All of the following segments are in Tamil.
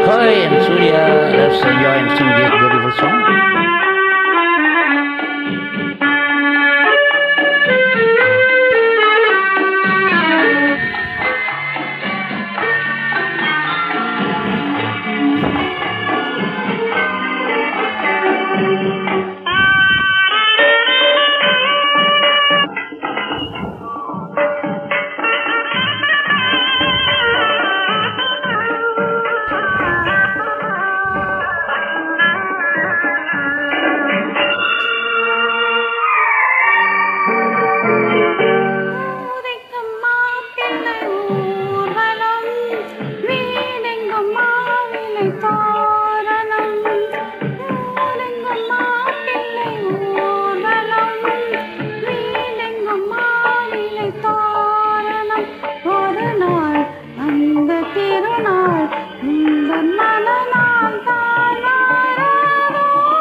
Hi, I'm Surya. Let's enjoy and sing this beautiful song. ஊரைக்கும் மாப்பிள்ளை ஊர்வலம், வீடெங்கும் மாவிலை தோரணம். ஊரெங்கும் மாப்பிள்ளை ஊர்வலம், வீடெங்கும் மாவிலை தோரணம். ஒரு நாள் அந்த திருநாள் உந்தன் மனநாள் தான் மாறாதோ.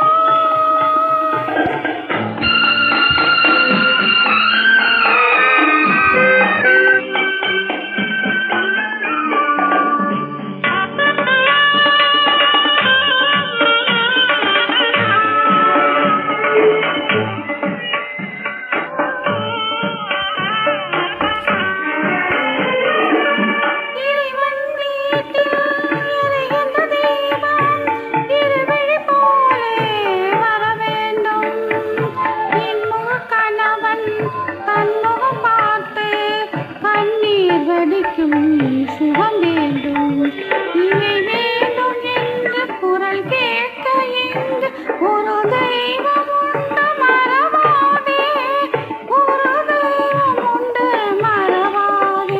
இறைவன் வீட்டில் எரிகின்ற தீபம் இருவிழி போலே வர வேண்டும். இன்முகக் கணவன் தன்முகம் பார்த்து கண்ணீர் வடிக்கும் சுகம் வேண்டும். இவை வேண்டும் என்று குரல் கேட்க இங்கு ஒரு தெய்வம் உண்டு மறவாதே. ஒரு தெய்வம் உண்டு மறவாதே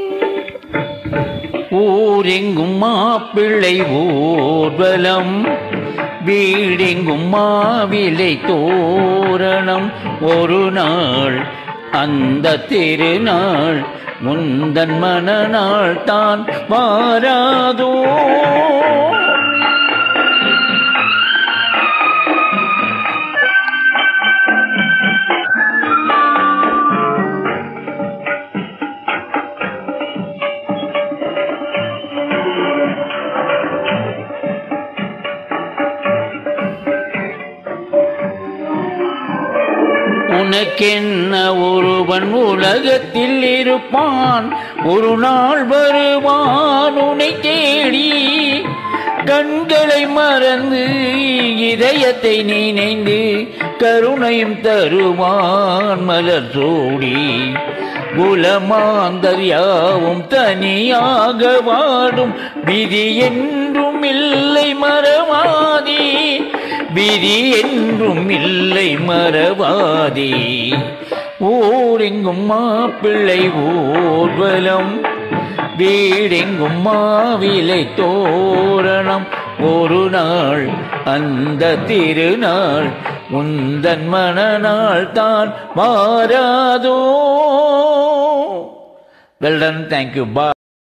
ஊரெங்கும் மாப்பிள்ளை ஊர்வலம் வீடெங்கும் மாவிலை தோரணம் ஒரு நாள் அந்த திருநாள் முந்தன் மனநாள் தான் மாறாதோ உனக்கென்ன ஒருவன் உலகத்தில் இருப்பான் ஒரு நாள் வருவான் உன்னை தேடி கண்களை மறந்து இதயத்தை நினைந்து கருணையும் தருவான் மலர் சூடி குலமாந்தர் யாவும் தனியாக வாடும் விதி என்றும் இல்லை மறவாதே விதி என்றும் இல்லை மறவாதே ஊரெங்கும் மாப்பிள்ளை ஊர்வலம் வீடெங்கும் மாவிலை தோரணம் ஒரு நாள் அந்த திருநாள் உந்தன் மனநாள் தான் மாறாதோ வெல் டன் தேங்க்யூ பா